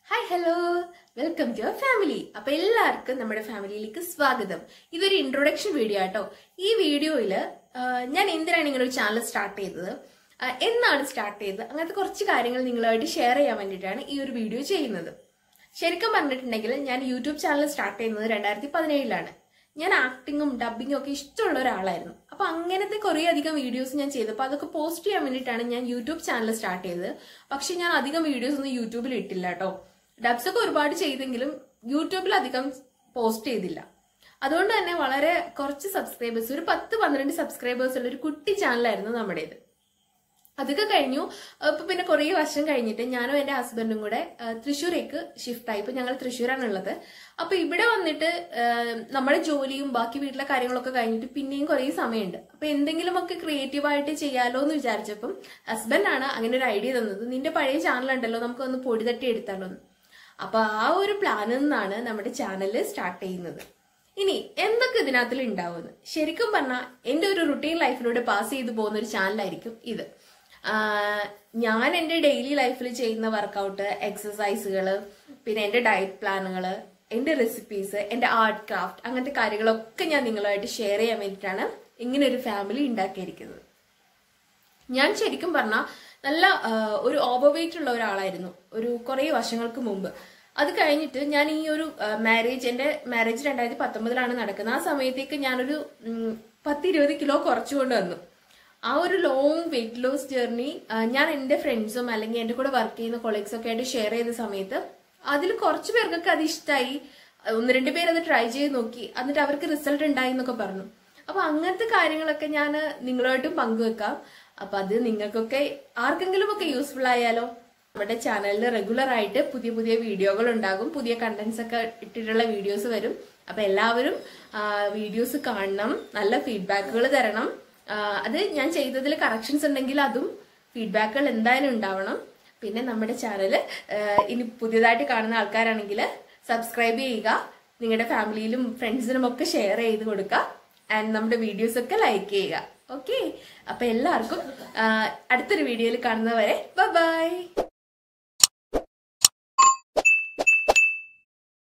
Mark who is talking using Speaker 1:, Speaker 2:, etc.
Speaker 1: hi hello welcome to family അപ്പൊ എല്ലാവർക്കും നമ്മുടെ ഫാമിലിയിലേക്ക് സ്വാഗതം ഇതൊരു ഇൻട്രൊഡക്ഷൻ വീഡിയോ ആട്ടോ ഈ വീഡിയോയില് ഞാൻ എന്തിനാണ് ഇങ്ങനെ ഒരു ചാനൽ സ്റ്റാർട്ട് ചെയ്തത് ആ, എന്നാണ് സ്റ്റാർട്ട് ചെയ്തത് അങ്ങനത്തെ കുറച്ച് കാര്യങ്ങൾ നിങ്ങളുമായിട്ട് ഷെയർ ചെയ്യാൻ വേണ്ടിയിട്ടാണ് ഈ ഒരു വീഡിയോ ചെയ്യുന്നത് ശരിക്കും പറഞ്ഞിട്ടുണ്ടെങ്കിൽ ഞാൻ യൂട്യൂബ് ചാനൽ സ്റ്റാർട്ട് ചെയ്യുന്നത് രണ്ടായിരത്തി പതിനേഴിലാണ് ഞാൻ ആക്ടിങ്ങും ഡബിങ്ങും ഒക്കെ ഇഷ്ടമുള്ള ഒരാളായിരുന്നു അപ്പൊ അങ്ങനത്തെ കുറേ അധികം വീഡിയോസ് ഞാൻ ചെയ്തപ്പോൾ അതൊക്കെ പോസ്റ്റ് ചെയ്യാൻ വേണ്ടിയിട്ടാണ് ഞാൻ യൂട്യൂബ് ചാനൽ സ്റ്റാർട്ട് ചെയ്തത് പക്ഷെ ഞാൻ അധികം വീഡിയോസ് ഒന്നും യൂട്യൂബിൽ ഇട്ടില്ല കേട്ടോ ഡബ്സ് ഒക്കെ ഒരുപാട് ചെയ്തെങ്കിലും യൂട്യൂബിൽ അധികം പോസ്റ്റ് ചെയ്തില്ല അതുകൊണ്ട് തന്നെ വളരെ കുറച്ച് സബ്സ്ക്രൈബേഴ്സ് ഒരു പത്ത് പന്ത്രണ്ട് സബ്സ്ക്രൈബേഴ്സ് ഉള്ള ഒരു കുട്ടി ചാനലായിരുന്നു നമ്മുടേത് അതൊക്കെ കഴിഞ്ഞു ഇപ്പൊ പിന്നെ കുറേ വർഷം കഴിഞ്ഞിട്ട് ഞാനും എന്റെ ഹസ്ബൻഡും കൂടെ ആ, തൃശ്ശൂരേക്ക് ഷിഫ്റ്റ് ആയി ഇപ്പൊ ഞങ്ങൾ തൃശ്ശൂരാണ് ഉള്ളത് അപ്പൊ ഇവിടെ വന്നിട്ട് ആ, നമ്മുടെ ജോലിയും ബാക്കി വീട്ടിലെ കാര്യങ്ങളൊക്കെ കഴിഞ്ഞിട്ട് പിന്നെയും കുറേ സമയമുണ്ട് അപ്പൊ എന്തെങ്കിലുമൊക്കെ ക്രിയേറ്റീവ് ആയിട്ട് ചെയ്യാലോ എന്ന് വിചാരിച്ചപ്പം ഹസ്ബൻഡാണ് അങ്ങനെ ഒരു ഐഡിയ തന്നത് നിന്റെ പഴയ ചാനൽ ഉണ്ടല്ലോ നമുക്ക് ഒന്ന് പൊടി തട്ടി എടുത്താലോ എന്ന് അപ്പൊ ആ ഒരു പ്ലാനിൽ നിന്നാണ് നമ്മുടെ ചാനൽ സ്റ്റാർട്ട് ചെയ്യുന്നത് ഇനി എന്തൊക്കെ ഇതിനകത്തിൽ ഉണ്ടാവുന്നത് ശരിക്കും പറഞ്ഞാൽ എന്റെ ഒരു റുട്ടീൻ ലൈഫിലൂടെ പാസ് ചെയ്തു പോകുന്ന ഒരു ചാനലായിരിക്കും ഇത് ആഹ് ഞാൻ എൻ്റെ ഡെയിലി ലൈഫിൽ ചെയ്യുന്ന വർക്കൗട്ട് എക്സസൈസുകൾ പിന്നെ എൻ്റെ ഡയറ്റ് പ്ലാനുകൾ എൻ്റെ റെസിപ്പീസ് എൻ്റെ ആർട്ട് ക്രാഫ്റ്റ് അങ്ങനത്തെ കാര്യങ്ങളൊക്കെ ഞാൻ നിങ്ങളുമായിട്ട് ഷെയർ ചെയ്യാൻ വേണ്ടിയിട്ടാണ് ഇങ്ങനെ ഒരു ഫാമിലി ഉണ്ടാക്കിയിരിക്കുന്നത് ഞാൻ ശരിക്കും പറഞ്ഞാൽ നല്ല ആ, ഒരു ഓവർ വെയിറ്റ് ഉള്ള ഒരാളായിരുന്നു ഒരു കുറേ വർഷങ്ങൾക്ക് മുമ്പ് അത് കഴിഞ്ഞിട്ട് ഞാൻ ഈ ഒരു മാരേജ് എൻ്റെ മാരേജ് രണ്ടായിരത്തി പത്തൊമ്പതിലാണ് നടക്കുന്നത് ആ സമയത്തേക്ക് ഞാനൊരു ഉം, പത്ത് ഇരുപത് കിലോ കുറച്ചുകൊണ്ട് വന്നു ആ ഒരു ലോങ് വെയിറ്റ് ലോസ് ജേർണി ഞാൻ എൻ്റെ ഫ്രണ്ട്സും അല്ലെങ്കിൽ എൻ്റെ കൂടെ വർക്ക് ചെയ്യുന്ന കൊളീഗ്സ് ഒക്കെ ആയിട്ട് ഷെയർ ചെയ്ത സമയത്ത് അതിൽ കുറച്ച് പേർക്കൊക്കെ അത് ഇഷ്ടമായി ഒന്ന് രണ്ട് പേര് അത് ട്രൈ ചെയ്ത് നോക്കി എന്നിട്ട് അവർക്ക് റിസൾട്ട് ഉണ്ടായി എന്നൊക്കെ പറഞ്ഞു അപ്പൊ അങ്ങനത്തെ കാര്യങ്ങളൊക്കെ ഞാൻ നിങ്ങളുമായിട്ടും പങ്കുവെക്കാം അപ്പൊ അത് നിങ്ങൾക്കൊക്കെ ആർക്കെങ്കിലും ഒക്കെ യൂസ്ഫുൾ ആയാലോ നമ്മുടെ ചാനലിൽ റെഗുലർ ആയിട്ട് പുതിയ പുതിയ വീഡിയോകൾ ഉണ്ടാകും പുതിയ കണ്ടന്റ്സ് ഒക്കെ ഇട്ടിട്ടുള്ള വീഡിയോസ് വരും അപ്പൊ എല്ലാവരും വീഡിയോസ് കാണണം നല്ല ഫീഡ്ബാക്കുകൾ തരണം ആ, അത് ഞാൻ ചെയ്തതിൽ കറക്ഷൻസ് ഉണ്ടെങ്കിൽ അതും ഫീഡ്ബാക്കുകൾ എന്തായാലും ഉണ്ടാവണം പിന്നെ നമ്മുടെ ചാനൽ ഇനി പുതിയതായിട്ട് കാണുന്ന ആൾക്കാരാണെങ്കിൽ സബ്സ്ക്രൈബ് ചെയ്യുക നിങ്ങളുടെ ഫാമിലിയിലും ഫ്രണ്ട്സിനും ഒക്കെ ഷെയർ ചെയ്ത് കൊടുക്കുക ആൻഡ് നമ്മുടെ വീഡിയോസ് ഒക്കെ ലൈക്ക് ചെയ്യുക ഓക്കെ അപ്പൊ എല്ലാവർക്കും ആ, അടുത്തൊരു വീഡിയോയിൽ കാണുന്നവരെ ബൈ